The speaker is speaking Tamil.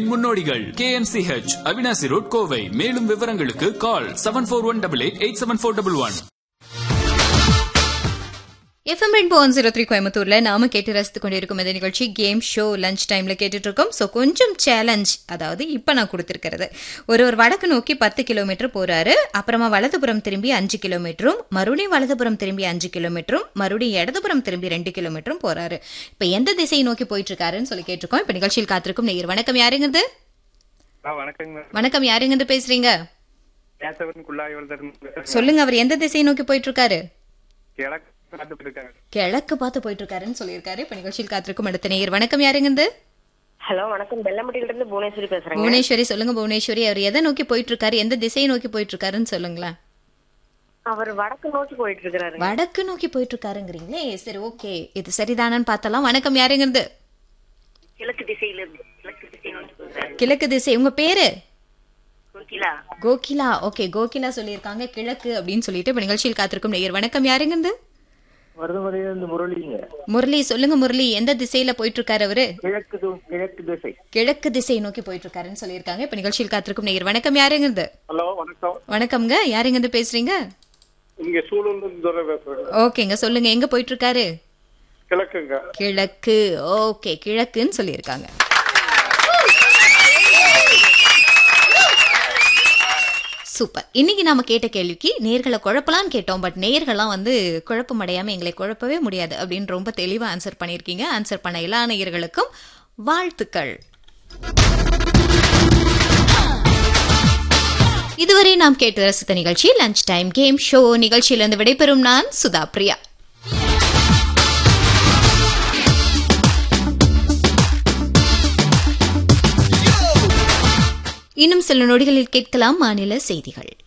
கல்வியின் முன்னோடிகள் கேஎம்சிஹெச் அவினாசி ரோட் கோவை மேலும் விவரங்களுக்கு call seven four one double eight eight seven four double one FM rainbow one zero three கோயம்புத்தூர்ல நாம கேட்டு ரசித்து கொண்டிருக்கும் இந்த நிகழ்ச்சி கேம் ஷோ லஞ்ச் டைம்ல கேட்டுட்டு இருக்கோம் ஸோ கொஞ்சம் சேலஞ்ச் அதாவது இப்போ நான் கொடுத்துருக்கிறது ஒரு ஒரு வடக்கு நோக்கி பத்து கிலோமீட்டர் போறாரு அப்புறமா வலதுபுறம் திரும்பி அஞ்சு கிலோமீட்டரும் மறுபடியும் வலதுபுறம் திரும்பி அஞ்சு கிலோமீட்டரும் மறுபடியும் இடதுபுறம் திரும்பி ரெண்டு கிலோமீட்டரும் போறாரு இப்போ எந்த திசையை நோக்கி போயிட்டு இருக்காருன்னு சொல்லி கேட்டிருக்கோம் இப்போ நிகழ்ச்சியில் காத்திருக்கும் நேயர் வணக்கம் யாருங்கிறது ஆ வணக்கங்க மேம் வணக்கம் யாருங்கிறது பேசுறீங்க கேசவன் குள்ளாய்வல் சொல்லுங்க அவர் எந்த திசையை நோக்கி போயிட்டு இருக்காரு கிழக்கு பார்த்துட்டு இருக்காங்க கிழக்கு பார்த்து போயிட்டு இருக்காருன்னு சொல்லியிருக்காரு இப்போ நிகழ்ச்சியில் காத்திருக்கும் அடுத்த நேயர் வணக்கம் யாருங்கிறது ஹலோ வணக்கம் பெல்லம்பட்டியில இருந்து புவனேஸ்வரி பேசுறேங்க புவனேஸ்வரி சொல்லுங்க புவனேஸ்வரி அவர் எதை நோக்கி போயிட்டு இருக்காரு எந்த திசையை நோக்கி போயிட்டு இருக்காருன்னு சொல்லுங்களேன் அவர் வடக்கு நோக்கி போயிட்டு இருக்கிறாரு வடக்கு நோக்கி போயிட்டு இருக்காருங்கிறீங்களே சரி ஓகே இது சரிதானன்னு பார்த்தலாம் வணக்கம் யாருங்கிறது கிழக்கு திசையில இருந்து கிழக்கு திசை நோக்கி போகிறாரு கிழக்கு திசை உங்க பேரு கோகிலா கோகிலா ஓகே கோகிலா சொல்லியிருக்காங்க கிழக்கு அப்படின்னு சொல்லிட்டு இப்ப நிகழ்ச்சியில் காத்திருக்கும் நேயர் வணக்கம் யாருங்கிறது மருதமலையிலிருந்து முரளிங்க முரளி சொல்லுங்க முரளி எந்த திசையில போயிட்டு இருக்காரு அவரு கிழக்கு து- கிழக்கு திசை கிழக்கு திசை நோக்கி போயிட்டு இருக்காருன்னு சொல்லியிருக்காங்க இப்ப நிகழ்ச்சியில் காத்திருக்கும் நேயர் வணக்கம் யாருங்கிறது ஹலோ வணக்கம் வணக்கம்ங்க யாருங்கிறது பேசுறீங்க இங்க சூழல் துறை பேசுறேங்க ஓகேங்க சொல்லுங்க எங்க போயிட்டு இருக்காரு கிழக்குங்க கிழக்கு ஓகே கிழக்குன்னு சொல்லியிருக்காங்க சூப்பர் இன்னைக்கு நாம கேட்ட கேள்விக்கு நேர்களை குழப்பலான்னு கேட்டோம் பட் நேர்கள்லாம் வந்து குழப்பம் அடையாம எங்களை குழப்பவே முடியாது அப்படின்னு ரொம்ப தெளிவா ஆன்சர் பண்ணியிருக்கீங்க ஆன்சர் பண்ண எல்லா நேயர்களுக்கும் வாழ்த்துக்கள் இதுவரை நாம் கேட்டு ரசித்த நிகழ்ச்சி லஞ்ச் டைம் கேம் ஷோ நிகழ்ச்சியிலிருந்து விடைபெறும் நான் சுதா பிரியா இன்னும் சில நொடிகளில் கேட்கலாம் மாநில செய்திகள்